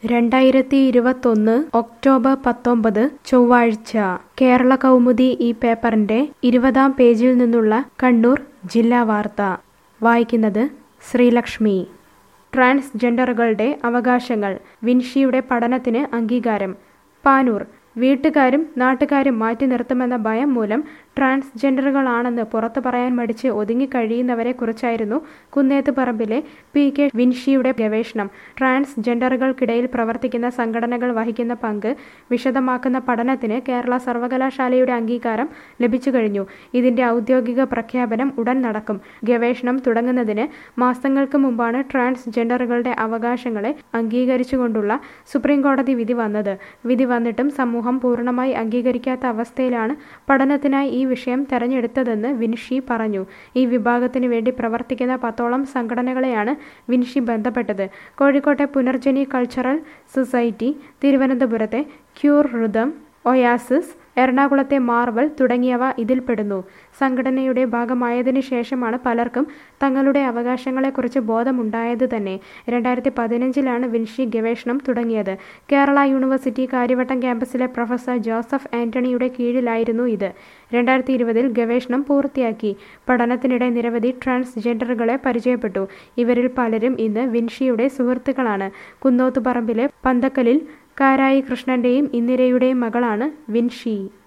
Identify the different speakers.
Speaker 1: രണ്ടായിരത്തി ഇരുപത്തൊന്ന് ഒക്ടോബർ പത്തൊമ്പത് ചൊവ്വാഴ്ച കേരള കൗമുദി ഈ പേപ്പറിന്റെ ഇരുപതാം പേജിൽ നിന്നുള്ള കണ്ണൂർ ജില്ലാ വാർത്ത വായിക്കുന്നത് ശ്രീലക്ഷ്മി ട്രാൻസ്ജെൻഡറുകളുടെ അവകാശങ്ങൾ വിൻഷിയുടെ പഠനത്തിന് അംഗീകാരം പാനൂർ വീട്ടുകാരും നാട്ടുകാരും മാറ്റി നിർത്തുമെന്ന ഭയം മൂലം ട്രാൻസ്ജെൻഡറുകളാണെന്ന് പുറത്തു പറയാൻ മടിച്ച് ഒതുങ്ങിക്കഴിയുന്നവരെ കുറിച്ചായിരുന്നു കുന്നേത്ത് പറമ്പിലെ പി കെ വിൻഷിയുടെ ഗവേഷണം ട്രാൻസ്ജെൻഡറുകൾക്കിടയിൽ പ്രവർത്തിക്കുന്ന സംഘടനകൾ വഹിക്കുന്ന പങ്ക് വിശദമാക്കുന്ന പഠനത്തിന് കേരള സർവകലാശാലയുടെ അംഗീകാരം ലഭിച്ചു കഴിഞ്ഞു ഇതിന്റെ ഔദ്യോഗിക പ്രഖ്യാപനം ഉടൻ നടക്കും ഗവേഷണം തുടങ്ങുന്നതിന് മാസങ്ങൾക്ക് മുമ്പാണ് ട്രാൻസ്ജെൻഡറുകളുടെ അവകാശങ്ങളെ അംഗീകരിച്ചുകൊണ്ടുള്ള സുപ്രീംകോടതി വിധി വന്നത് വിധി വന്നിട്ടും സമൂഹം പൂർണ്ണമായി അംഗീകരിക്കാത്ത അവസ്ഥയിലാണ് പഠനത്തിനായി ഈ വിഷയം തെരഞ്ഞെടുത്തതെന്ന് വിൻഷി പറഞ്ഞു ഈ വിഭാഗത്തിനു വേണ്ടി പ്രവർത്തിക്കുന്ന പത്തോളം സംഘടനകളെയാണ് വിൻഷി ബന്ധപ്പെട്ടത് കോഴിക്കോട്ടെ പുനർജനി കൾച്ചറൽ സൊസൈറ്റി തിരുവനന്തപുരത്തെ ക്യൂർ ഋതം ഒയാസിസ് എറണാകുളത്തെ മാർവൽ തുടങ്ങിയവ ഇതിൽപ്പെടുന്നു സംഘടനയുടെ ഭാഗമായതിനു ശേഷമാണ് പലർക്കും തങ്ങളുടെ അവകാശങ്ങളെക്കുറിച്ച് ബോധമുണ്ടായത് തന്നെ രണ്ടായിരത്തി പതിനഞ്ചിലാണ് വിൻഷി ഗവേഷണം തുടങ്ങിയത് കേരള യൂണിവേഴ്സിറ്റി കാര്യവട്ടം ക്യാമ്പസിലെ പ്രൊഫസർ ജോസഫ് ആന്റണിയുടെ കീഴിലായിരുന്നു ഇത് രണ്ടായിരത്തി ഇരുപതിൽ ഗവേഷണം പൂർത്തിയാക്കി പഠനത്തിനിടെ നിരവധി ട്രാൻസ്ജെൻഡറുകളെ പരിചയപ്പെട്ടു ഇവരിൽ പലരും ഇന്ന് വിൻഷിയുടെ സുഹൃത്തുക്കളാണ് കുന്നോത്തുപറമ്പിലെ പന്തക്കലിൽ കാരായി കൃഷ്ണന്റെയും ഇന്ദിരയുടെയും മകളാണ് വിൻഷി